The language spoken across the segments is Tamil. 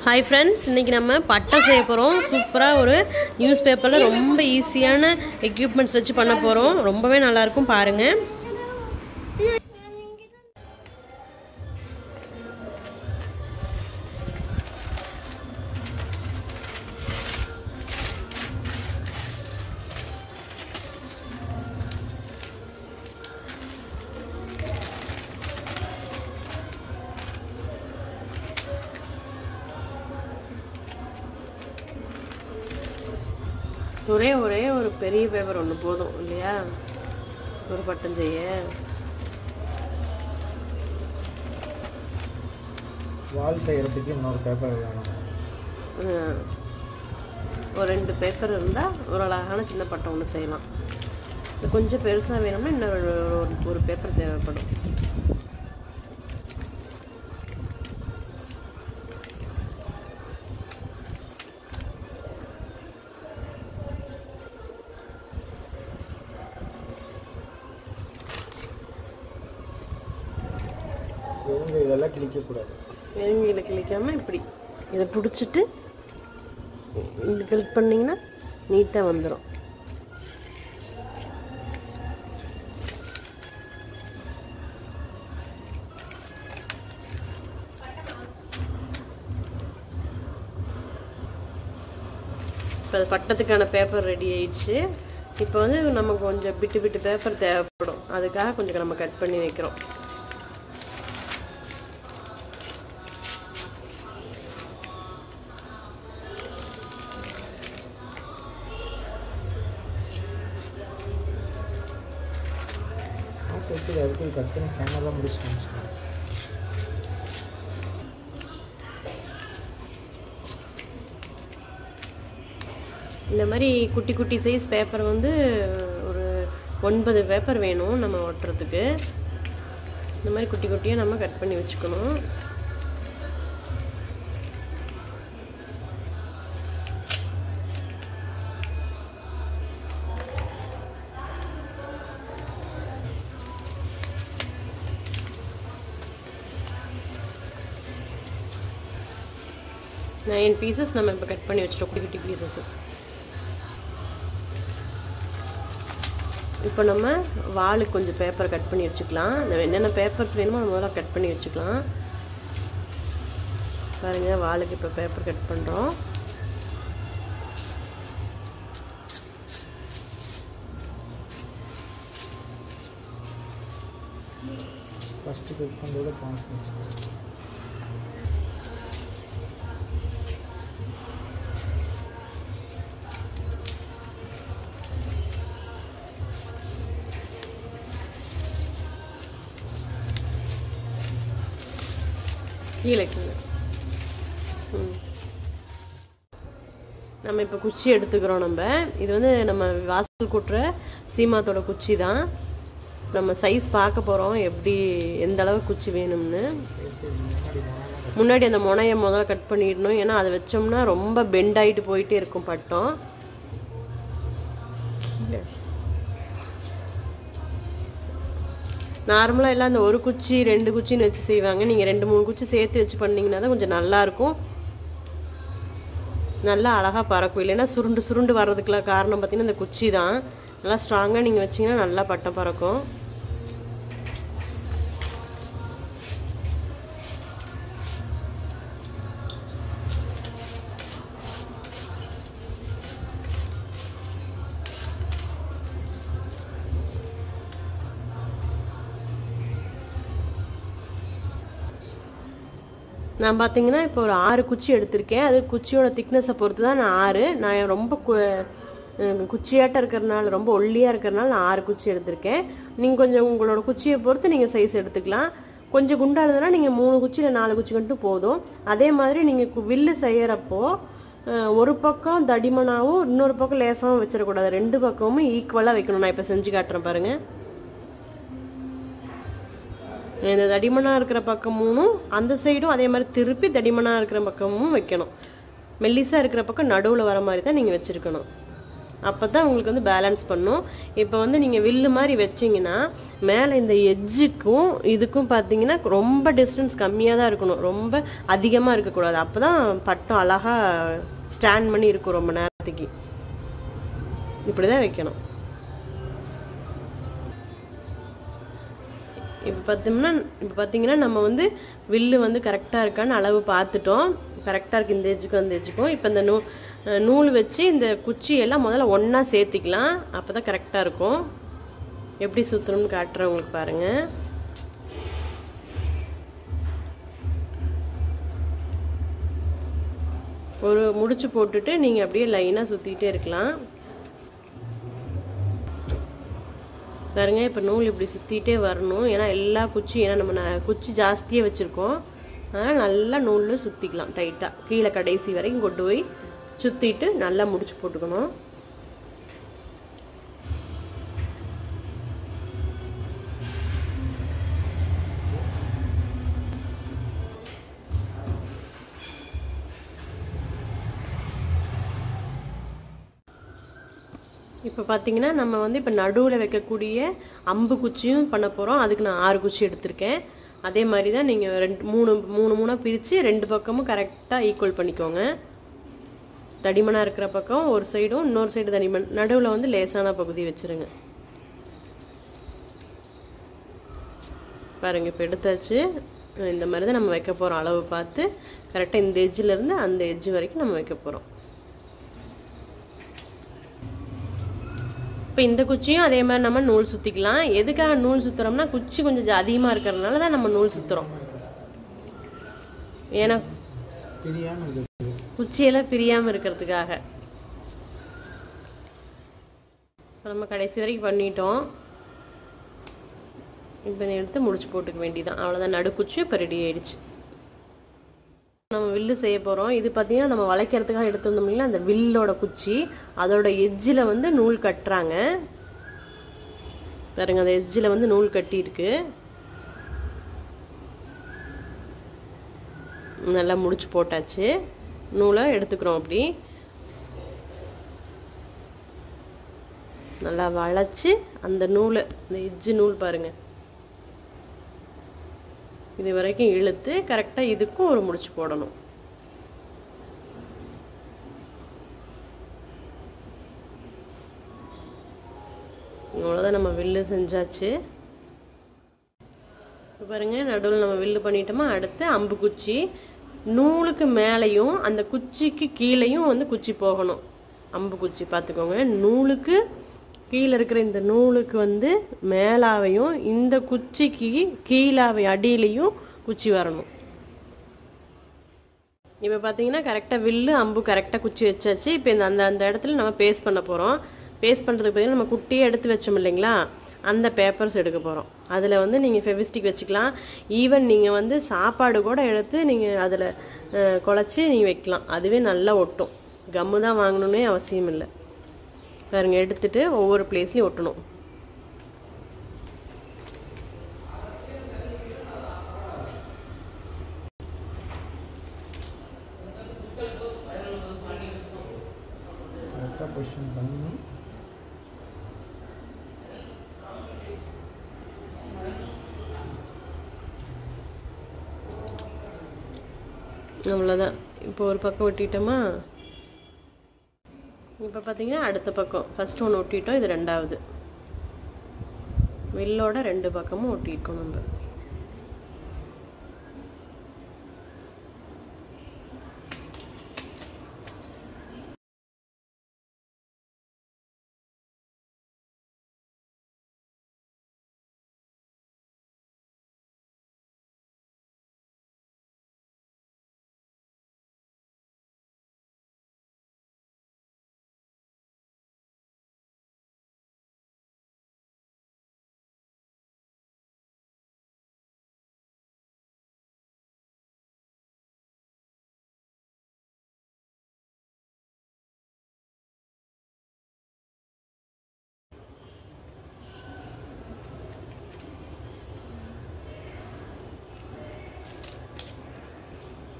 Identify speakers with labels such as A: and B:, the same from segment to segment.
A: ஹாய் ஃப்ரெண்ட்ஸ் இன்றைக்கி நம்ம பட்டை செய்ய போகிறோம் சூப்பராக ஒரு நியூஸ் பேப்பரில் ரொம்ப ஈஸியான எக்யூப்மெண்ட்ஸ் வச்சு பண்ண போகிறோம் ரொம்பவே நல்லாயிருக்கும் பாருங்கள் ஒரே ஒரே ஒரு பெரிய பேப்பர் ஒன்று போதும் இல்லையா ஒரு பட்டம் செய்ய
B: வால் செய்கிறதுக்கு இன்னொரு பேப்பர் வேணும்
A: ம். ஒரு ரெண்டு பேப்பர் இருந்தால் ஒரு அழகான சின்ன பட்டம் ஒன்று செய்யலாம் இது கொஞ்சம் பெருசாக வேணும்னா இன்னொரு ஒரு- ஒரு பேப்பர் தேவைப்படும்
B: இவங்க இதெல்லாம் கிழிக்கக்கூடாது
A: வெறுங்கையில் கிளிக்காமல் இப்படி இதை பிடிச்சிட்டு இப்படி கிளிக் பண்ணிங்கன்னா நீட்டாக வந்துடும் இப்போ அது பட்டத்துக்கான பேப்பர் ரெடி ஆயிடுச்சு இப்போ வந்து நமக்கு கொஞ்சம் பிட்டு பிட்டு பேப்பர் தேவைப்படும் அதுக்காக கொஞ்சம் நம்ம கட் பண்ணி வைக்கிறோம்
B: காசு வச்சு இதை எடுத்து கட் பண்ணி ஃபைனலாக முடிச்சு காமிச்சிக்கலாம்
A: இந்த மாதிரி குட்டி குட்டி சைஸ் பேப்பர் வந்து ஒரு ஒன்பது பேப்பர் வேணும் நம்ம ஒட்டுறதுக்கு இந்த மாதிரி குட்டி குட்டியாக நம்ம கட் பண்ணி வச்சுக்கணும் நைன் பீசஸ் நம்ம இப்போ கட் பண்ணி வச்சிட்டோம் குட்டி குட்டி பீசஸ் இப்போ நம்ம வாளுக்கு கொஞ்சம் பேப்பர் கட் பண்ணி வச்சுக்கலாம் நம்ம என்னென்ன பேப்பர்ஸ் வேணுமோ நம்ம முதல்ல கட் பண்ணி வச்சுக்கலாம் பாருங்க வாளுக்கு இப்போ பேப்பர் கட் பண்ணுறோம்
B: ஃபஸ்ட்டு கிளிக் பண்ணுறது பாஸ்
A: கீழே கீழே ம். நம்ம இப்போ குச்சி எடுத்துக்கிறோம் நம்ம இது வந்து நம்ம வாசல் கூட்டுற சீமாத்தோட குச்சி தான் நம்ம சைஸ் பார்க்க போகிறோம் எப்படி எந்த அளவு குச்சி வேணும்னு முன்னாடி அந்த முனையை முதல்ல கட் பண்ணிடணும் ஏன்னா அதை வச்சோம்னா ரொம்ப பெண்ட் ஆகிட்டு போயிட்டே இருக்கும் பட்டம் கீழே. நார்மலாக எல்லாம் அந்த ஒரு குச்சி ரெண்டு குச்சின்னு வச்சு செய்வாங்க நீங்கள் ரெண்டு மூணு குச்சி சேர்த்து வச்சு பண்ணீங்கன்னா தான் கொஞ்சம் நல்லாயிருக்கும் நல்லா அழகாக பறக்கும் இல்லைன்னா சுருண்டு சுருண்டு வர்றதுக்குலாம் காரணம் பார்த்தீங்கன்னா இந்த குச்சி தான் நல்லா ஸ்ட்ராங்காக நீங்கள் வச்சிங்கன்னா நல்லா பட்டம் பறக்கும் நான் பார்த்தீங்கன்னா இப்போ ஒரு ஆறு குச்சி எடுத்திருக்கேன் அது குச்சியோட திக்னஸை பொறுத்து தான் நான் ஆறு நான் ரொம்ப கு- அஹ் குச்சியாட்டம் இருக்கிறனால ரொம்ப ஒல்லியாக இருக்கிறனால நான் ஆறு குச்சி எடுத்திருக்கேன் நீங்கள் கொஞ்சம் உங்களோட குச்சியை பொறுத்து நீங்கள் சைஸ் எடுத்துக்கலாம் கொஞ்சம் குண்டா இருந்ததுன்னா நீங்கள் மூணு குச்சி இல்லை நாலு குச்சி மட்டும் போதும் அதே மாதிரி நீங்கள் வில்லு செய்யறப்போ அஹ், ஒரு பக்கம் தடிமனாகவும் இன்னொரு பக்கம் லேசாகவும் வச்சிடக்கூடாது ரெண்டு பக்கமும் ஈக்குவலாக வைக்கணும் நான் இப்போ செஞ்சு காட்டுறேன் பாருங்கள் இந்த தடிமனாக இருக்கிற பக்கமும் அந்த சைடும் அதே மாதிரி திருப்பி தடிமனாக இருக்கிற பக்கமும் வைக்கணும் மெல்லிசாக இருக்கிற பக்கம் நடுவில் வர மாதிரி தான் நீங்கள் வச்சுருக்கணும் அப்போ தான் உங்களுக்கு வந்து பேலன்ஸ் பண்ணும் இப்போ வந்து நீங்கள் வில்லு மாதிரி வச்சிங்கன்னா மேலே இந்த எட்ஜுக்கும் இதுக்கும் பார்த்தீங்கன்னா ரொம்ப டிஸ்டன்ஸ் கம்மியாக தான் இருக்கணும் ரொம்ப அதிகமாக இருக்கக்கூடாது அப்போ தான் பட்டம் அழகாக ஸ்டாண்ட் பண்ணி இருக்கும் ரொம்ப நேரத்துக்கு இப்படி தான் வைக்கணும் இப்போ பார்த்தோம்னா இப்போ பார்த்தீங்கன்னா நம்ம வந்து வில்லு வந்து கரெக்டாக இருக்கான்னு அளவு பார்த்துட்டோம் கரெக்டாக இருக்குது இந்த எஜ்ஜுக்கும் அந்த எஜ்ஜுக்கும் இப்போ இந்த நூ அஹ் நூல் வச்சு இந்த குச்சியெல்லாம் முதல்ல ஒன்றா சேர்த்திக்கலாம் அப்போ தான் கரெக்டாக இருக்கும் எப்படி சுற்றணும்னு காட்டுறேன் உங்களுக்கு பாருங்கள் ஒரு முடிச்சு போட்டுட்டு நீங்கள் அப்படியே லைனாக சுற்றிக்கிட்டே இருக்கலாம் பாருங்க இப்போ நூல் இப்படி சுற்றிட்டே வரணும் ஏன்னா எல்லா குச்சி ஏன்னா நம்ம ந- குச்சி ஜாஸ்தியாக வச்சுருக்கோம் அதனால் நல்லா நூலில் சுற்றிக்கலாம் டைட்டாக கீழே கடைசி வரைக்கும் கொண்டு போய் சுற்றிட்டு நல்லா முடிச்சு போட்டுக்கணும் இப்போ பார்த்தீங்கன்னா நம்ம வந்து இப்போ நடுவில் வைக்கக்கூடிய அம்பு குச்சியும் பண்ண போகிறோம் அதுக்கு நான் ஆறு குச்சி எடுத்திருக்கேன் அதே மாதிரி தான் நீங்கள் ரெண்டு மூணு மூணு மூணாக பிரித்து ரெண்டு பக்கமும் கரெக்டாக ஈக்குவல் பண்ணிக்கோங்க தடிமனாக இருக்கிற பக்கம் ஒரு சைடும் இன்னொரு சைடு தடிமன் நடுவில் வந்து லேசான பகுதி வச்சுருங்க பாருங்க இப்போ எடுத்தாச்சு இந்த மாதிரி தான் நம்ம வைக்க போகிறோம் அளவு பார்த்து கரெக்டாக இந்த edge-ல இருந்து அந்த எட்ஜ் வரைக்கும் நம்ம வைக்க போகிறோம் இப்போ இந்த குச்சியும் அதே மாதிரி நம்ம நூல் சுற்றிக்கலாம் எதுக்காக நூல் சுற்றுறோம்னா குச்சி கொஞ்சம் ஜா- அதிகமாக இருக்கிறதுனால தான் நம்ம நூல் சுற்றுறோம் ஏன்னா
B: பிரியாமல் இது
A: குச்சியெல்லாம் பிரியாமல் இருக்கிறதுக்காக இப்ப நம்ம கடைசி வரைக்கும் பண்ணிட்டோம் இப்போ இதை எடுத்து முடிச்சு போட்டுக்க வேண்டியதான் அவ்வளோதான் நடுக்குச்சி இப்போ ரெடி ஆயிடுச்சு நம்ம வில்லு செய்ய போகிறோம் இது பார்த்தீங்கன்னா நம்ம வளைக்கிறதுக்காக எடுத்து வந்தோம் இல்லைங்களா அந்த வில்லோட குச்சி அதோட எட்ஜில் வந்து நூல் கட்டுறாங்க பாருங்க அந்த எட்ஜில் வந்து நூல் கட்டியிருக்கு நல்லா முடிச்சு போட்டாச்சு நூலை எடுத்துக்கிறோம் அப்படி நல்லா வளைச்சு அந்த நூலை இந்த எட்ஜு நூல் பாருங்க இது வரைக்கும் இழுத்து கரெக்டாக இதுக்கும் ஒரு முடிச்சு போடணும் இவ்வளோதான் நம்ம வில்லு செஞ்சாச்சு இப்ப பாருங்க நடுவில் நம்ம வில்லு பண்ணிட்டோமா அடுத்து அம்பு குச்சி நூலுக்கு மேலேயும் அந்த குச்சிக்கு கீழேயும் வந்து குச்சி போகணும் அம்பு குச்சி பார்த்துக்கோங்க நூலுக்கு கீழே இருக்கிற இந்த நூலுக்கு வந்து மேலாவையும் இந்த குச்சிக்கு கீழாவை அடியிலையும் குச்சி வரணும் இப்போ பார்த்தீங்கன்னா கரெக்டாக வில்லு அம்பு கரெக்டாக குச்சி வச்சாச்சு இப்போ இந்த அந்த அந்த இடத்துல நம்ம பேஸ்ட் பண்ண போகிறோம் பேஸ்ட் பண்ணுறதுக்கு பார்த்தீங்கன்னா நம்ம குட்டியே எடுத்து வச்சோம் இல்லைங்களா அந்த பேப்பர்ஸ் எடுக்க போகிறோம் அதில் வந்து நீங்கள் ஃபெவிஸ்டிக் வச்சுக்கலாம் ஈவன் நீங்கள் வந்து சாப்பாடு கூட எடுத்து நீங்கள் அதில் குழச்சி நீங்கள் வைக்கலாம் அதுவே நல்லா ஒட்டும் கம்மு தான் வாங்கணுன்னே அவசியம் இல்லை பாருங்க எடுத்துட்டு ஒவ்வொரு பிளேஸ்லையும் ஒட்டணும்
B: கரெக்டாக பொசிஷன் பண்ணி
A: அவ்வளோதான் இப்போ ஒரு பக்கம் ஒட்டிட்டோமா இப்போ பார்த்தீங்கன்னா அடுத்த பக்கம் ஃபர்ஸ்ட் ஒன்று ஒட்டிட்டோம் இது ரெண்டாவது வில்லோட ரெண்டு பக்கமும் ஒட்டியிருக்கோம் நம்ம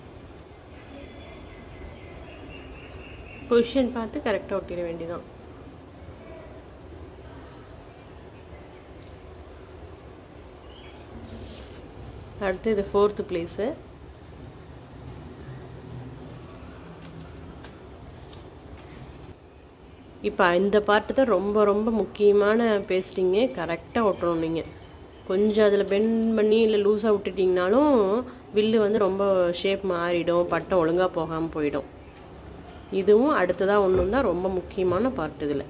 A: பொசிஷன் பார்த்து கரெக்டாக ஒட்டிட வேண்டியதான் அடுத்து இது ஃபோர்த்து பிளேஸு இப்போ இந்த பார்ட்டு தான் ரொம்ப ரொம்ப முக்கியமான பேஸ்டிங்கு கரெக்டாக ஒட்டணும் நீங்கள் கொஞ்சம் அதில் பெண்ட் பண்ணி இல்லை லூஸாக விட்டுட்டிங்கனாலும் வில்லு வந்து ரொம்ப ஷேப் மாறிடும் பட்டை ஒழுங்காக போகாமல் போயிடும் இதுவும் அடுத்ததாக ஒன்று தான் ரொம்ப முக்கியமான பார்ட் இதில்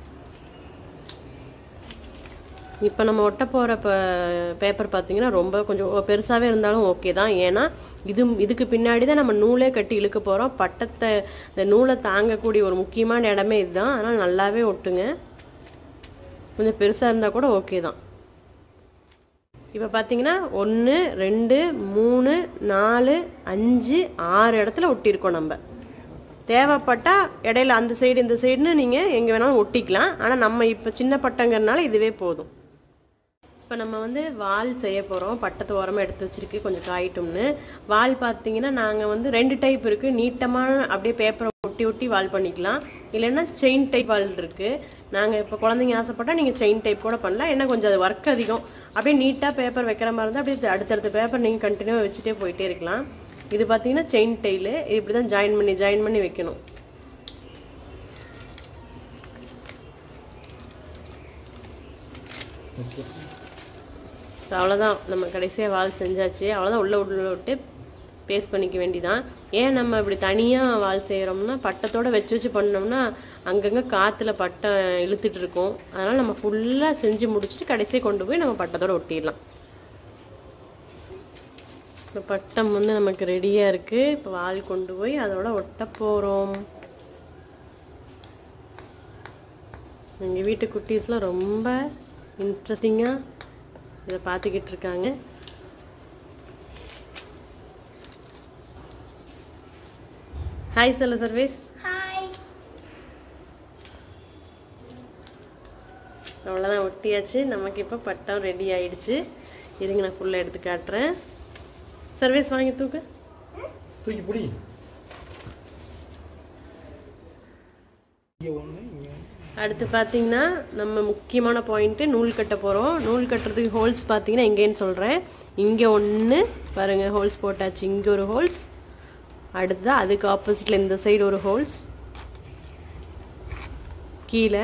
A: இப்போ நம்ம ஒட்ட போகிற ப பேப்பர் பார்த்தீங்கன்னா ரொம்ப கொஞ்சம் பெருசாகவே இருந்தாலும் ஓகே தான் ஏன்னா இது இதுக்கு பின்னாடி தான் நம்ம நூலே கட்டி இழுக்க போகிறோம் பட்டத்தை இந்த நூலை தாங்கக்கூடிய ஒரு முக்கியமான இடமே இதுதான் அதனால் நல்லாவே ஒட்டுங்க கொஞ்சம் பெருசாக இருந்தால் கூட ஓகே தான் இப்போ பார்த்தீங்கன்னா ஒன்று ரெண்டு மூணு நாலு அஞ்சு ஆறு இடத்துல ஒட்டியிருக்கோம் நம்ம தேவைப்பட்டால் இடையில அந்த சைடு இந்த சைடுன்னு நீங்கள் எங்கே வேணாலும் ஒட்டிக்கலாம் ஆனால் நம்ம இப்போ சின்ன பட்டங்கிறதுனால இதுவே போதும் இப்போ நம்ம வந்து வால் செய்ய போகிறோம் பட்டத்தை உரமாக எடுத்து வச்சிருக்கு கொஞ்சம் காயிட்டும்னு வால் பார்த்தீங்கன்னா நாங்கள் வந்து ரெண்டு டைப் இருக்குது நீட்டமான அப்படியே பேப்பரை ஒட்டி ஒட்டி வால் பண்ணிக்கலாம் இல்லைன்னா செயின் டைப் வால் இருக்குது நாங்கள் இப்போ குழந்தைங்க ஆசைப்பட்டால் நீங்கள் செயின் டைப் கூட பண்ணலாம் ஏன்னா கொஞ்சம் அது ஒர்க் அதிகம் அப்படியே நீட்டாக பேப்பர் வைக்கிற மாதிரி இருந்தால் அப்படியே அடுத்தடுத்த பேப்பர் நீங்கள் கண்டினியூவாக வச்சுட்டே போயிட்டே இருக்கலாம் இது பார்த்தீங்கன்னா செயின் டெய்லு இப்படி தான் ஜாயின் பண்ணி ஜாயின் பண்ணி வைக்கணும்
B: ஓகே
A: ஸோ அவ்வளோதான் நம்ம கடைசியாக வால் செஞ்சாச்சு அவ்வளோதான் உள்ளே உள்ள விட்டு பேஸ்ட் பண்ணிக்க வேண்டிதான் ஏன் நம்ம இப்படி தனியாக வால் செய்கிறோம்னா பட்டத்தோடு வச்சு வச்சு பண்ணோம்னா அங்கங்கே காற்றுல பட்டம் இழுத்துட்டு இருக்கும் அதனால் நம்ம ஃபுல்லாக செஞ்சு முடிச்சுட்டு கடைசியாக கொண்டு போய் நம்ம பட்டத்தோடு ஒட்டிடலாம் இப்போ பட்டம் வந்து நமக்கு ரெடியாக இருக்குது இப்போ வால் கொண்டு போய் அதோட ஒட்ட போகிறோம் எங்கள் வீட்டு குட்டீஸ்லாம் ரொம்ப இன்ட்ரெஸ்டிங்காக இதை பார்த்துக்கிட்டு இருக்காங்க ஹாய் சொல்ல சர்வீஸ்
C: ஹாய்
A: அவ்வளோதான் ஒட்டியாச்சு நமக்கு இப்போ பட்டம் ரெடி ஆயிடுச்சு இருங்க நான் ஃபுல்லாக எடுத்து காட்டுறேன் சர்வீஸ் வாங்கி தூக்கு
B: தூக்கி பிடி இங்கே ஒன்று இங்கே
A: அடுத்து பார்த்தீங்கன்னா நம்ம முக்கியமான பாயிண்ட்டு நூல் கட்ட போகிறோம் நூல் கட்டுறதுக்கு ஹோல்ஸ் பார்த்தீங்கன்னா எங்கேன்னு சொல்கிறேன் இங்கே ஒன்று பாருங்கள் ஹோல்ஸ் போட்டாச்சு இங்கே ஒரு ஹோல்ஸ் அடுத்தது அதுக்கு ஆப்போசிட்டில் இந்த சைடு ஒரு ஹோல்ஸ் கீழே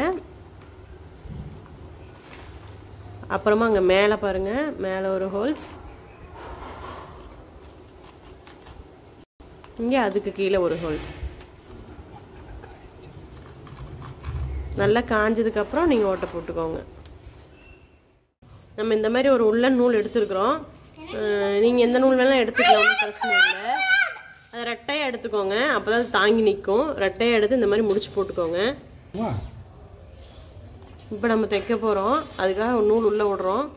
A: அப்புறமா அங்கே மேலே பாருங்கள் மேலே ஒரு ஹோல்ஸ் இங்கே அதுக்கு கீழே ஒரு ஹோல்ஸ் நல்லா காஞ்சதுக்கப்புறம் நீங்கள் ஓட்டை போட்டுக்கோங்க நம்ம இந்த மாதிரி ஒரு உள்ளன் நூல் எடுத்துருக்குறோம் நீங்கள் எந்த நூல் வேணாலும் எடுத்துக்கலாம் ஒன்றும் பிரச்சனை இல்லை அதை ரெட்டையாக எடுத்துக்கோங்க அப்போ தான் தாங்கி நிற்கும் ரெட்டையாக எடுத்து இந்த மாதிரி முடிச்சு போட்டுக்கோங்க
B: வா
A: இப்போ நம்ம தைக்க போகிறோம் அதுக்காக ஒரு நூல் உள்ளே விடுறோம்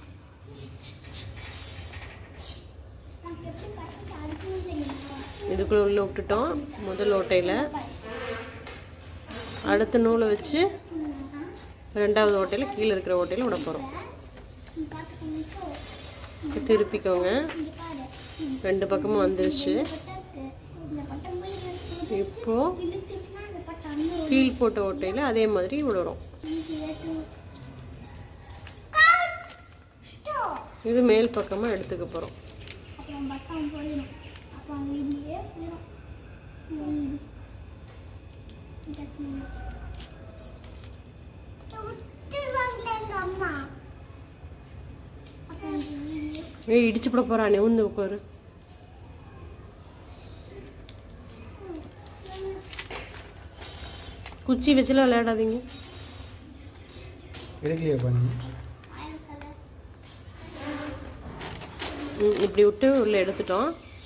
C: நமக்கு எப்படி கட்டி அடுக்கணும் தெரியுமா
A: இதுக்குள்ளே உள்ளே விட்டுட்டோம் முதல் ஓட்டையில் அடுத்த நூலை வச்சு ரெண்டாவது ஓட்டையில் கீழே இருக்கிற ஓட்டையில் விட போகிறோம்
C: நீ பார்த்துக்கோங்க
A: திருப்பிக்கோங்க
C: இங்கே பாரு
A: ரெண்டு பக்கமும் வந்துருச்சு
C: பட்டாக்கு இந்த பட்டம் போய் இழுத்து-
A: இப்போ
C: இழுத்துச்சுன்னா அந்த பட்டம் அண்ணன்
A: கீழ் போட்ட ஓட்டையில் அதே மாதிரி விடுறோம் இது மேல் பக்கமாக எடுத்துக்க போகிறோம்
C: அப்புறம் பட்டம் போயிடும் அப்புறம் வீடியே போயிடும் வீடு. இந்த சின்ன. விட்டுருவாங்களே எங்க அம்மா அப்புறம் இந்த வீடியே
A: ஏய் இடிச்சு போட போகிறானே உந்து உட்காரு குச்சி வச்சுலாம் விளையாடாதீங்க
B: எடுக்கலையா பண்ணி
C: ஆயிரம் கலர்
A: ம், இப்படி விட்டு உள்ள எடுத்துட்டோம்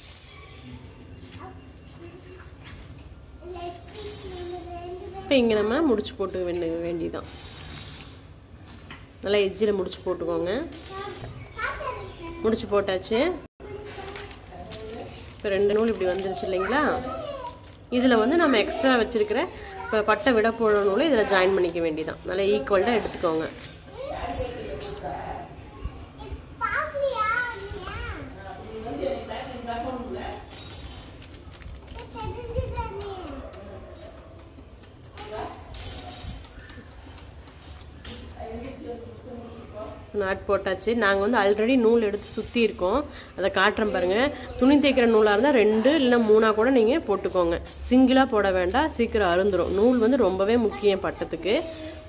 A: இப்போ இங்கே நம்ம முடிச்சு போட்டு வேண்டி வேண்டிதான் நல்லா எஜ்ஜில் முடிச்சு போட்டுக்கோங்க முடிச்சு போட்டாச்சு இப்போ ரெண்டு நூல் இப்படி வந்துருச்சு இல்லைங்களா இதில் வந்து நம்ம எக்ஸ்ட்ரா வச்சிருக்கிற இப்போ பட்டை விட போட நூலை இதில் ஜாயின் பண்ணிக்க வேண்டியதான் நல்லா ஈக்குவல்டாக எடுத்துக்கோங்க
C: பாக்கலையா தெரிஞ்சுதானே
A: நாட் போட்டாச்சு நாங்கள் வந்து ஆல்ரெடி நூல் எடுத்து சுற்றி இருக்கோம் அதை காட்டுறேன் பாருங்கள் துணி தைக்கிற நூலாக இருந்தால் ரெண்டு இல்லை மூணாக கூட நீங்கள் போட்டுக்கோங்க சிங்கிளாக போட வேண்டாம் சீக்கிரம் அருந்துரும் நூல் வந்து ரொம்பவே முக்கியம் பட்டத்துக்கு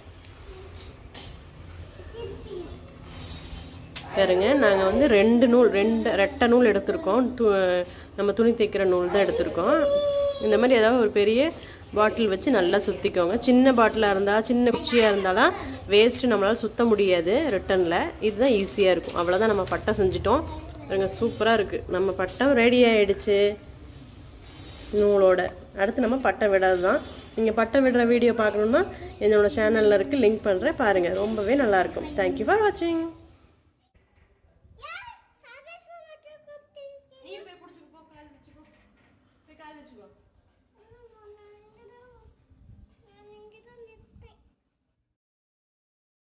A: பாருங்க நாங்கள் வந்து ரெண்டு நூல் ரெண்டு ரெட்டை நூல் எடுத்திருக்கோம் து நம்ம துணி தைக்கிற நூல் தான் எடுத்திருக்கோம் இந்த மாதிரி ஏதாவது ஒரு பெரிய பாட்டில் வச்சு நல்லா சுற்றிக்கோங்க சின்ன பாட்டிலாக இருந்தால் சின்ன குச்சியாக இருந்தாலும் வேஸ்ட்டு நம்மளால் சுத்த முடியாது ரிட்டனில் இதுதான் ஈஸியாக இருக்கும் அவ்வளோதான் நம்ம பட்டை செஞ்சிட்டோம் பாருங்க சூப்பராக இருக்குது நம்ம பட்டம் ரெடி ஆயிடுச்சு நூலோட அடுத்து நம்ம பட்டம் விடாது தான் நீங்கள் பட்டம் விடுற வீடியோ பார்க்கணுன்னா என்னோட சேனலில் இருக்குது லிங்க் பண்ணுறேன் பாருங்கள் ரொம்பவே நல்லாயிருக்கும் தேங்க்யூ ஃபார் வாட்சிங்